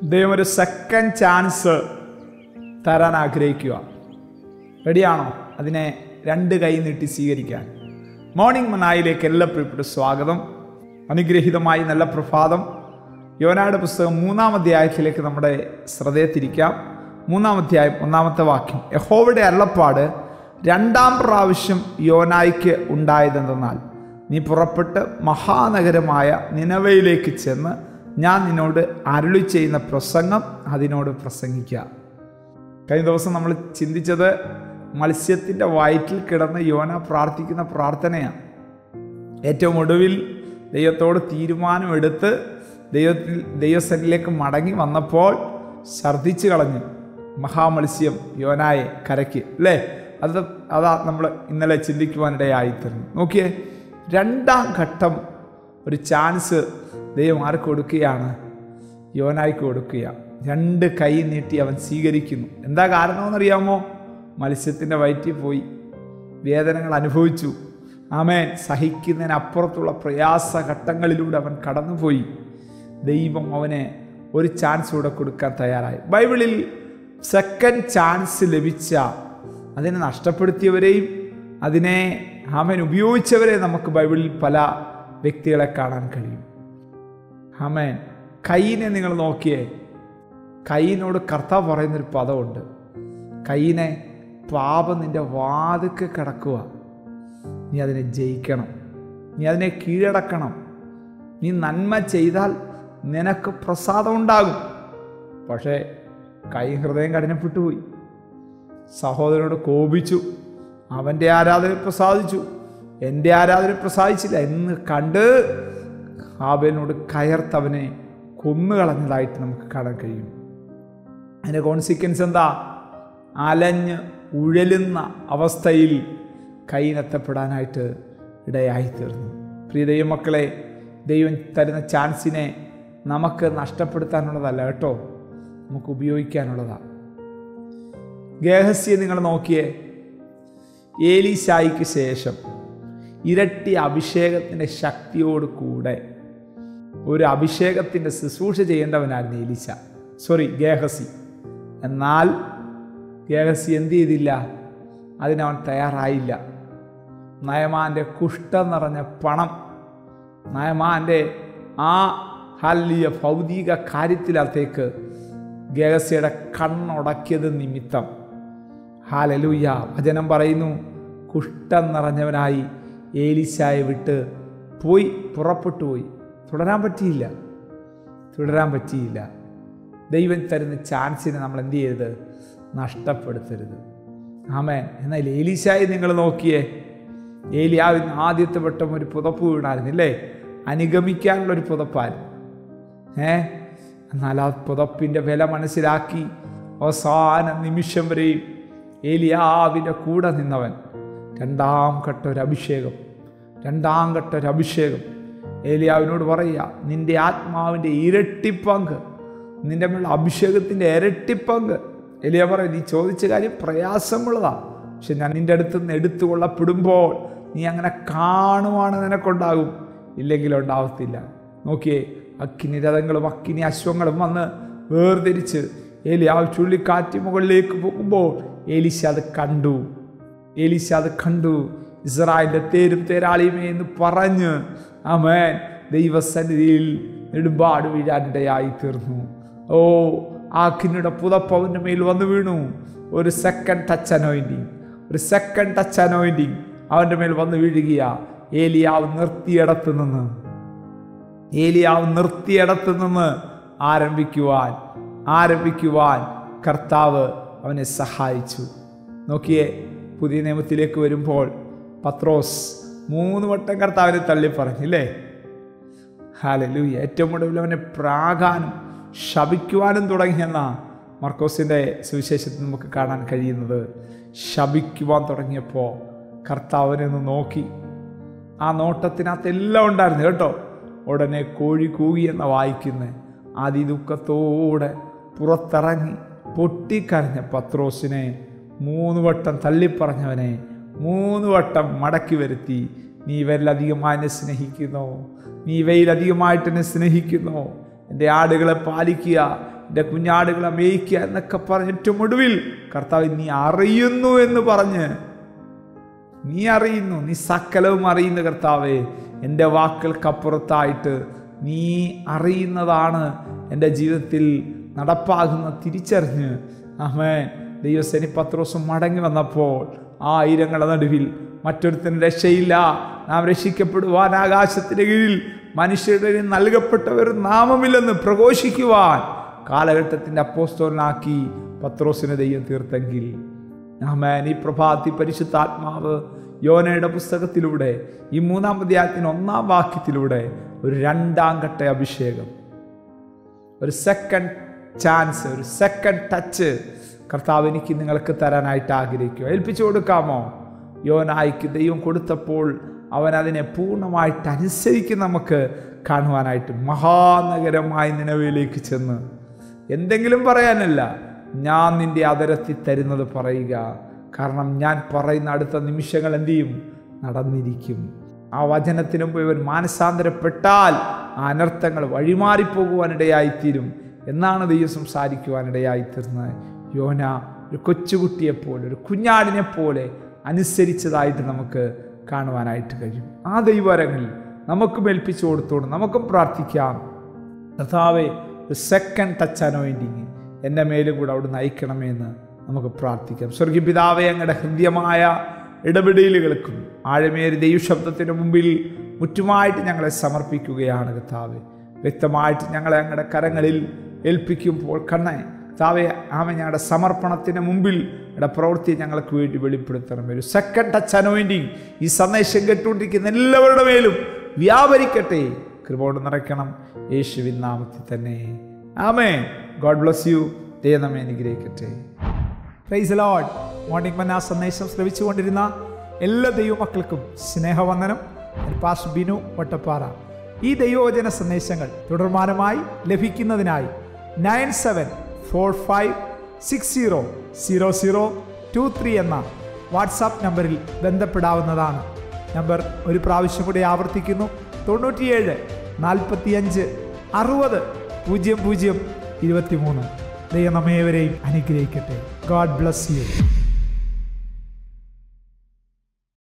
ദൈവം ഒരു second chance തരാൻ ആഗ്രഹിക്കുക റെഡിയാണോ അതിനെ രണ്ട് കൈ നീട്ടി സ്വീകരിക്കാൻ മോർണിംഗ് മനായിലേക്ക് എല്ലാ പ്രിയപ്പെട്ട സ്വാഗതം അനുഗ്രഹീതമായി നല്ല പ്രഭാതം യോനായുടെ പുസ്തകം മൂന്നാം അധ്യായത്തിലേക്ക് നമ്മുടെ ശ്രദ്ധയെ തിരിക്കാം മൂന്നാം അധ്യായം ഒന്നാമത്തെ വാക്യം യഹോവയുടെ അരുളപ്പാട് രണ്ടാം പ്രാവശ്യം യോനായ്ക്ക് ഉണ്ടായതെന്തെന്നാൽ നീ പുറപ്പെട്ട് മഹാനഗരമായ നിനവയിലേക്ക് ചെന്ന് ഞാൻ നിന്നോട് അരുളി ചെയ്യുന്ന പ്രസംഗം അതിനോട് പ്രസംഗിക്കുക കഴിഞ്ഞ ദിവസം നമ്മൾ ചിന്തിച്ചത് മത്സ്യത്തിൻ്റെ വയറ്റിൽ കിടന്ന് യോന പ്രാർത്ഥിക്കുന്ന പ്രാർത്ഥനയാണ് ഏറ്റവും ഒടുവിൽ ദൈവത്തോട് തീരുമാനമെടുത്ത് ദൈവത്തിൽ ദൈവസനിലേക്ക് മടങ്ങി വന്നപ്പോൾ ഛർദ്ദിച്ചു കളഞ്ഞു മഹാമത്സ്യം യോനായെ കരയ്ക്ക് അല്ലേ അത് അതാ നമ്മൾ ഇന്നലെ ചിന്തിക്കുവാനിടയായിത്തീർന്നു നോക്കിയേ രണ്ടാം ഘട്ടം ഒരു ചാൻസ് ദൈവം ആർക്ക് കൊടുക്കുകയാണ് യോനായ്ക്ക് കൊടുക്കുക രണ്ട് കൈ നീട്ടി അവൻ സ്വീകരിക്കുന്നു എന്താ കാരണമെന്നറിയാമോ മത്സ്യത്തിൻ്റെ വയറ്റിൽ പോയി വേദനകൾ അനുഭവിച്ചു ആമേൻ സഹിക്കുന്നതിനപ്പുറത്തുള്ള പ്രയാസഘട്ടങ്ങളിലൂടെ അവൻ കടന്നുപോയി ദൈവം അവനെ ഒരു ചാൻസ് കൂടെ കൊടുക്കാൻ തയ്യാറായി ബൈബിളിൽ സെക്കൻഡ് ചാൻസ് ലഭിച്ച അതിനെ നഷ്ടപ്പെടുത്തിയവരെയും അതിനെ ആമേൻ ഉപയോഗിച്ചവരെ നമുക്ക് ബൈബിളിൽ പല വ്യക്തികളെ കാണാൻ കഴിയും ആമേൻ കൈയിനെ നിങ്ങൾ നോക്കിയേ കൈയിനോട് കർത്താവ് പറയുന്നൊരു പദമുണ്ട് കൈയിനെ പാപം നിന്റെ വാതുക്കെ കിടക്കുക നീ അതിനെ ജയിക്കണം നീ അതിനെ കീഴടക്കണം നീ നന്മ ചെയ്താൽ നിനക്ക് പ്രസാദം ഉണ്ടാകും പക്ഷേ കൈ ഹൃദയം കഠിനപ്പെട്ടു പോയി സഹോദരനോട് കോപിച്ചു അവൻ്റെ ആരാധന പ്രസാദിച്ചു എൻ്റെ ആരാധന പ്രസാദിച്ചില്ല എന്ന് കണ്ട് ഹാബേലിനോട് കയർത്തവനെ കൊന്നുകളഞ്ഞതായിട്ട് നമുക്ക് കാണാൻ കഴിയും അതിൻ്റെ കോൺസിക്വൻസ് എന്താ അലഞ്ഞ് ഉഴലുന്ന അവസ്ഥയിൽ കൈയിനെത്തപ്പെടാനായിട്ട് ഇടയായിത്തീർന്നു പ്രിയ ദൈവമക്കളെ ദൈവം തരുന്ന ചാൻസിനെ നമുക്ക് നഷ്ടപ്പെടുത്താനുള്ളതല്ല കേട്ടോ നമുക്ക് ഉപയോഗിക്കാനുള്ളതാണ് ഗേഹസ്യെ നിങ്ങൾ നോക്കിയേ ഏലീശായിക്ക് ശേഷം ഇരട്ടി അഭിഷേകത്തിൻ്റെ ശക്തിയോട് കൂടെ ഒരു അഭിഷേകത്തിൻ്റെ ശുശ്രൂഷ ചെയ്യേണ്ടവനായിരുന്നു ഏലീശ സോറി ഗേഹസി എന്നാൽ ഗേഹസി എന്ത് ചെയ്തില്ല അതിനവൻ തയ്യാറായില്ല നയമാൻ്റെ കുഷ്ഠം നിറഞ്ഞ പണം നയമാൻ്റെ ആ ഹല്ലിയ ഭൗതിക കാര്യത്തിലത്തേക്ക് ഗേഹസിയുടെ കണ്ണുടക്കിയത് നിമിത്തം ഹാലലൂയ വചനം പറയുന്നു കുഷ്ഠം നിറഞ്ഞവനായി ഏലിശായെ വിട്ട് പോയി പുറപ്പെട്ടു പോയി തുടരാൻ പറ്റിയില്ല തുടരാൻ പറ്റിയില്ല ദൈവം തരുന്ന ചാൻസിനെ നമ്മൾ എന്ത് ചെയ്യരുത് നഷ്ടപ്പെടുത്തരുത് ആമേൻ എന്നാൽ ഏലീശായി നിങ്ങൾ നോക്കിയേ ഏലിയാവിന് ആദ്യത്തെ വട്ടം ഒരു പുതപ്പ് വീണായിരുന്നില്ലേ അനുഗമിക്കാനുള്ള ഒരു പുതപ്പായിരുന്നു ഏ എന്നാൽ ആ പുതപ്പിൻ്റെ വില മനസ്സിലാക്കി അവസാന നിമിഷം വരെയും ഏലിയാവിൻ്റെ കൂടെ നിന്നവൻ രണ്ടാം ഘട്ട ഒരു അഭിഷേകം രണ്ടാം ഘട്ട ഒരു അഭിഷേകം ഏലിയാവിനോട് പറയുക നിന്റെ ആത്മാവിൻ്റെ ഇരട്ടിപ്പങ്ക് നിന്റെ മേലുള്ള അഭിഷേകത്തിൻ്റെ ഇരട്ടിപ്പങ്ക് എലിയ പറയും നീ ചോദിച്ച കാര്യം പ്രയാസമുള്ളതാണ് പക്ഷെ ഞാൻ നിന്റെ അടുത്ത് നിന്ന് എടുത്തുകൊള്ളപ്പെടുമ്പോൾ നീ അങ്ങനെ കാണുവാണ് നിനക്കുണ്ടാകും ഇല്ലെങ്കിൽ ഉണ്ടാവത്തില്ല നോക്കിയേ അക്കിനി രഥങ്ങളും അക്കിനി അശ്വങ്ങളും വന്ന് വേർതിരിച്ച് ഏലി ആ ചുള്ളിക്കാറ്റ് മുകളിലേക്ക് പോകുമ്പോൾ ഏലിശ അത് കണ്ടു ഏലിശ അത് കണ്ടു ഇസ്രായേലിന്റെ തേരും തേരാളിയുമേ എന്ന് പറഞ്ഞ് അമേൻ ദൈവസന്നിധിയിൽ നെടുമ്പാട് വീഴാനിടയായി തീർന്നു ഓ ആ കിന്നിയുടെ പുതപ്പവൻ്റെ മേൽ വന്നു വീണു ഒരു സെക്കൻഡ് ടച്ച് അനോയിൻറ്റിങ് ഒരു സെക്കൻഡ് ടച്ച് അനോയിൻറ്റിങ് അവൻ്റെ മേൽ വന്ന് വീഴുകയാ ഏലിയാവ് നിർത്തിയിടത്ത് നിന്ന് ഏലിയാവ് നിർത്തിയിടത്ത് നിന്ന് ആരംഭിക്കുവാൻ ആരംഭിക്കുവാൻ കർത്താവ് അവനെ സഹായിച്ചു നോക്കിയേ പുതിയ നിയമത്തിലേക്ക് വരുമ്പോൾ പത്രോസ് മൂന്ന് വട്ടം കർത്താവിനെ തള്ളി പറഞ്ഞില്ലേ ഹാലലൂയ ഏറ്റവും ഒടുവിൽ അവനെ പ്രാകാനും ശപിക്കുവാനും തുടങ്ങിയെന്ന മർക്കോസിൻ്റെ സുവിശേഷത്തിൽ നമുക്ക് കാണാൻ കഴിയുന്നത് ശപിക്കുവാൻ തുടങ്ങിയപ്പോൾ കർത്താവിനെ ഒന്ന് നോക്കി ആ നോട്ടത്തിനകത്ത് എല്ലാം ഉണ്ടായിരുന്നു കേട്ടോ ഉടനെ കോഴി കൂകി എന്ന വായിക്കുന്ന അതിദുഃഖത്തോടെ പുറത്തിറങ്ങി പൊട്ടിക്കരഞ്ഞ പത്രോസിനെ മൂന്ന് വട്ടം തള്ളിപ്പറഞ്ഞവനെ മൂന്ന് വട്ടം മടക്കി വരുത്തി നീ ഇവരിലധികമായി എന്നെ സ്നേഹിക്കുന്നോ നീ ഇവയിലധികമായിട്ട് എന്നെ സ്നേഹിക്കുന്നോ എൻ്റെ ആടുകളെ പാലിക്കുക എൻ്റെ കുഞ്ഞാടുകളെ മേയിക്കുക എന്നൊക്കെ പറഞ്ഞിട്ടും ഒടുവിൽ കർത്താവ് നീ അറിയുന്നു എന്ന് പറഞ്ഞ് നീ അറിയുന്നു നീ സകലവും അറിയുന്ന കർത്താവേ എൻ്റെ വാക്കുകൾക്കപ്പുറത്തായിട്ട് നീ അറിയുന്നതാണ് എൻ്റെ ജീവിതത്തിൽ നടപ്പാകുന്ന തിരിച്ചറിഞ്ഞ് ആമേ ദൈവസേനി പത്രോസം മടങ്ങി വന്നപ്പോൾ ആയിരങ്ങളുടെ നടുവിൽ മറ്റൊരുത്തിന് രക്ഷയില്ല നാം രക്ഷിക്കപ്പെടുവാൻ ആകാശത്തിന് കീഴിൽ മനുഷ്യരുടെ കയ്യിൽ നൽകപ്പെട്ട ഒരു നാമമില്ലെന്ന് പ്രഘോഷിക്കുവാൻ കാലഘട്ടത്തിൻ്റെ അപ്പോസ്തോലനാക്കി പത്രോസിനെ ദൈവം തീർത്തെങ്കിൽ ആമേൻ ഈ പ്രഭാതി പരിശുദ്ധാത്മാവ് യോനയുടെ പുസ്തകത്തിലൂടെ ഈ മൂന്നാം അധ്യായത്തിന് ഒന്നാം വാക്യത്തിലൂടെ ഒരു രണ്ടാം ഘട്ട അഭിഷേകം ഒരു സെക്കൻഡ് ചാൻസ് ഒരു സെക്കൻഡ് ടച്ച് കർത്താവ് എനിക്ക് നിങ്ങൾക്ക് തരാനായിട്ട് ആഗ്രഹിക്കുക ഏൽപ്പിച്ചു കൊടുക്കാമോ യോനായിക്ക് ദൈവം കൊടുത്തപ്പോൾ അവൻ അതിനെ പൂർണ്ണമായിട്ട് അനുസരിക്കും നമുക്ക് കാണുവാനായിട്ട് മഹാനഗരമായ നിലവിലേക്ക് ചെന്ന് എന്തെങ്കിലും പറയാനല്ല ഞാൻ നിന്റെ അതരത്തിൽ തരുന്നത് പറയുക കാരണം ഞാൻ പറയുന്ന അടുത്ത നിമിഷങ്ങൾ എന്തു ചെയ്യും നടന്നിരിക്കും ആ വചനത്തിന് മുമ്പ് ഇവൻ മാനസാന്തരപ്പെട്ടാൽ ആ അനർത്ഥങ്ങൾ വഴിമാറിപ്പോകുവാനിടയായിത്തീരും എന്നാണ് ദൈവം സംസാരിക്കുവാനിടയായിത്തീർന്നത് യോന ഒരു കൊച്ചുകുട്ടിയെപ്പോലെ ഒരു കുഞ്ഞാടിനെ പോലെ അനുസരിച്ചതായിട്ട് നമുക്ക് കാണുവാനായിട്ട് കഴിയും ആ ദൈവരങ്ങളിൽ നമുക്കും ഏൽപ്പിച്ചു കൊടുത്തോണ്ട് നമുക്കും പ്രാർത്ഥിക്കാം കർത്താവെ ഒരു സെക്കൻഡ് ടച്ച് അനോയിൻറ്റിങ് എൻ്റെ മേലും കൂടെ അവിടെ നയിക്കണമെന്ന് നമുക്ക് പ്രാർത്ഥിക്കാം സ്വർഗീയ പിതാവെ അങ്ങയുടെ ഹൃദ്യമായ ഇടപെടലുകൾക്കും ആഴമേറി ദൈവശബ്ദത്തിന് മുമ്പിൽ മുറ്റുമായിട്ട് ഞങ്ങളെ സമർപ്പിക്കുകയാണ് കർത്താവെ വ്യക്തമായിട്ട് ഞങ്ങളെ അങ്ങയുടെ കരങ്ങളിൽ ഏൽപ്പിക്കുമ്പോൾ കണ്ണേ കർത്താവെ ആമ ഞങ്ങളുടെ സമർപ്പണത്തിന് മുമ്പിൽ ഞങ്ങളുടെ പ്രവൃത്തി ഞങ്ങൾക്ക് വേണ്ടി വെളിപ്പെടുത്തണം ഒരു സെക്കൻഡ് ടച്ച് അനോയിൻറ്റിങ് ഈ സന്ദേശം കേട്ടുകൊണ്ടിരിക്കുന്ന എല്ലാവരുടെ മേലും വ്യാപരിക്കട്ടെ കൃപോട് നിറയ്ക്കണം യേശുവിൻ നാമത്തിൽ തന്നെ ആമേ ഗോഡ് ബ്ലസ് യു ദൈവം നമ്മെ അനുഗ്രഹിക്കട്ടെ പ്രൈസ് ലോഡ് മോർണിംഗ് മന്ന സന്ദേശം ശ്രവിച്ചുകൊണ്ടിരുന്ന എല്ലാ ദൈവമക്കൾക്കും സ്നേഹവന്ദനം പാസ് ബിനു വട്ടപ്പാറ ഈ ദൈവവചന സന്ദേശങ്ങൾ തുടർമാനമായി ലഭിക്കുന്നതിനായി nine seven four five six zero zero zero two three എന്ന വാട്സാപ്പ് നമ്പറിൽ ബന്ധപ്പെടാവുന്നതാണ് നമ്പർ ഒരു പ്രാവശ്യം കൂടി ആവർത്തിക്കുന്നു തൊണ്ണൂറ്റിയേഴ് നാൽപ്പത്തിയഞ്ച് അറുപത് പൂജ്യം പൂജ്യം ഇരുപത്തിമൂന്ന് ദൈവം നമ്മേവരെയും അനുഗ്രഹിക്കട്ടെ ഗോഡ് ബ്ലസ് യു